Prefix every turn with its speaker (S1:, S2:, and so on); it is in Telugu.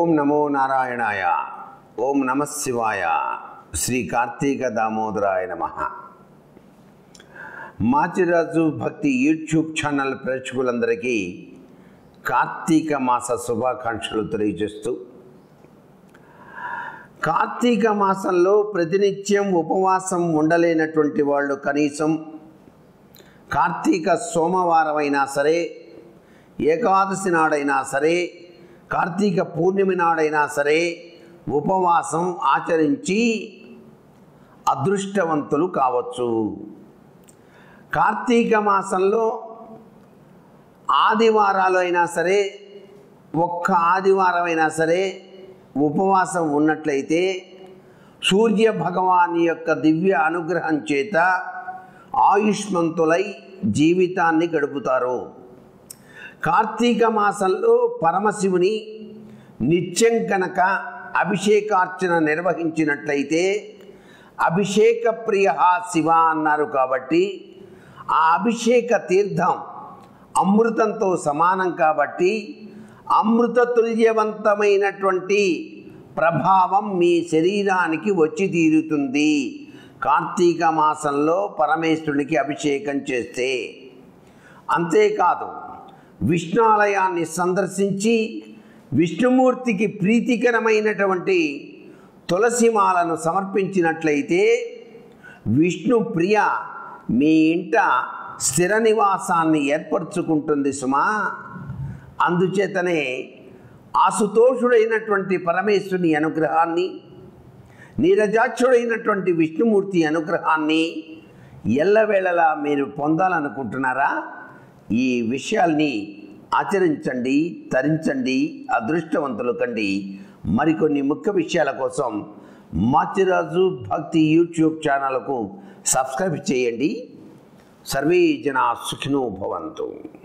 S1: ఓం నమో నారాయణాయ ఓం నమ శివాయ శ్రీ కార్తీక దామోదరాయ నమ మాచిరాజు భక్తి యూట్యూబ్ ఛానల్ ప్రేక్షకులందరికీ కార్తీక మాస శుభాకాంక్షలు తెలియజేస్తూ కార్తీక మాసంలో ప్రతినిత్యం ఉపవాసం ఉండలేనటువంటి వాళ్ళు కనీసం కార్తీక సోమవారం అయినా సరే ఏకాదశి నాడైనా సరే కార్తీక పూర్ణిమ నాడైనా సరే ఉపవాసం ఆచరించి అదృష్టవంతులు కావచ్చు కార్తీక మాసంలో ఆదివారాలు అయినా సరే ఒక్క ఆదివారం అయినా సరే ఉపవాసం ఉన్నట్లయితే సూర్య భగవాన్ యొక్క దివ్య అనుగ్రహం చేత ఆయుష్మంతులై జీవితాన్ని గడుపుతారు కార్తీక మాసంలో పరమశివుని నిత్యం కనుక అభిషేకార్చన నిర్వహించినట్లయితే అభిషేక ప్రియ శివ అన్నారు కాబట్టి ఆ అభిషేక తీర్థం అమృతంతో సమానం కాబట్టి అమృత తుల్యవంతమైనటువంటి ప్రభావం మీ శరీరానికి వచ్చి తీరుతుంది కార్తీక మాసంలో పరమేశ్వరునికి అభిషేకం చేస్తే అంతేకాదు విష్ణాలయాన్ని సందర్శించి విష్ణుమూర్తికి ప్రీతికరమైనటువంటి తులసిమాలను సమర్పించినట్లయితే విష్ణు ప్రియ మీ ఇంట స్థిర నివాసాన్ని ఏర్పరచుకుంటుంది సుమా అందుచేతనే ఆసుతోషుడైనటువంటి పరమేశ్వరుని అనుగ్రహాన్ని నీరజాక్షుడైనటువంటి విష్ణుమూర్తి అనుగ్రహాన్ని ఎల్లవేళలా మీరు పొందాలనుకుంటున్నారా ఈ విషయాల్ని ఆచరించండి తరించండి అదృష్టవంతులు కండి మరికొన్ని ముఖ్య విషయాల కోసం మాచిరాజు భక్తి యూట్యూబ్ ఛానల్కు సబ్స్క్రైబ్ చేయండి సర్వే జనా సుఖినో భవంతు